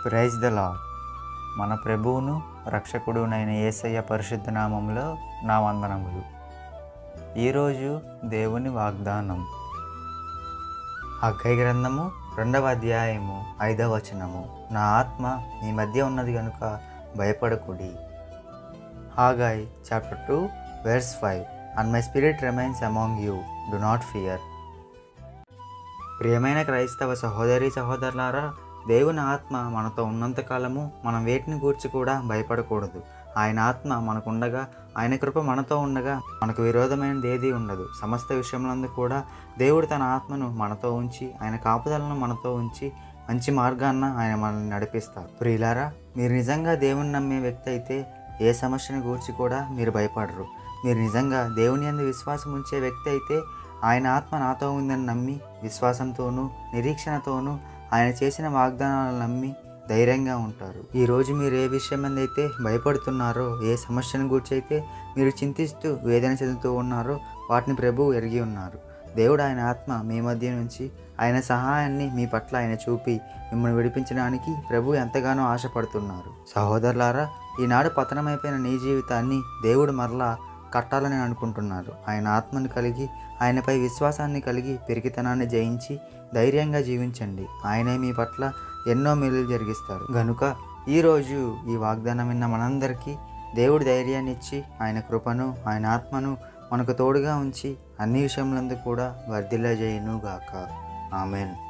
praise the lord మన ప్రభువును రక్షకుడునైన యేసయ్య పరిశుద్ధ నామంలో నా వందనములు ఈరోజు దేవుని వాగ్దానం హగ్గై గ్రంథము రెండవ అధ్యాయము ఐదవ వచనము నా ఆత్మ మీ మధ్య ఉన్నది కనుక భయపడకుడి Haggai chapter two verse five and my spirit remains among you do not fear ప్రియమైన క్రైస్తవ సహోదరి సహోదరులారా దేవుని ఆత్మ మనతో ఉన్నంతకాలము మనం వేటిని గూర్చి కూడా భయపడకూడదు ఆయన ఆత్మ మనకుండగా ఆయన కృప మనతో ఉండగా మనకు విరోధమైనది ఏదీ ఉండదు సమస్త విషయములందు కూడా దేవుడు తన ఆత్మను మనతో ఉంచి ఆయన కాపుదలను మనతో ఉంచి మంచి మార్గాన్న ఆయన మనల్ని నడిపిస్తారు ప్రియులారా మీరు నిజంగా దేవుని నమ్మే వ్యక్తి అయితే ఏ సమస్యను గూర్చి కూడా మీరు భయపడరు మీరు నిజంగా దేవుని అందు విశ్వాసం ఉంచే వ్యక్తి అయితే ఆయన ఆత్మ నాతో ఉందని నమ్మి విశ్వాసంతోనూ నిరీక్షణతోనూ ఆయన చేసిన వాగ్దానాలను నమ్మి ధైర్యంగా ఉంటారు ఈరోజు మీరు ఏ విషయం మీద అయితే భయపడుతున్నారో ఏ సమస్యను గురించి అయితే మీరు చింతిస్తూ వేదన చెందుతూ ఉన్నారో వాటిని ప్రభు ఎరిగి ఉన్నారు దేవుడు ఆయన ఆత్మ మీ మధ్య నుంచి ఆయన సహాయాన్ని మీ పట్ల ఆయన చూపి మిమ్మల్ని విడిపించడానికి ప్రభు ఎంతగానో ఆశపడుతున్నారు సహోదరులారా ఈనాడు పతనమైపోయిన నీ జీవితాన్ని దేవుడు మరలా కట్టాలని అనుకుంటున్నారు ఆయన ఆత్మను కలిగి ఆయనపై విశ్వాసాన్ని కలిగి పెరిగితనాన్ని జయించి ధైర్యంగా జీవించండి ఆయనే మీ పట్ల ఎన్నో మేలు జరిగిస్తారు గనుక ఈరోజు ఈ వాగ్దానం విన్న మనందరికీ దేవుడు ధైర్యాన్ని ఇచ్చి ఆయన కృపను ఆయన ఆత్మను మనకు తోడుగా ఉంచి అన్ని విషయములందు కూడా వర్ధిల్ల గాక ఆమెన్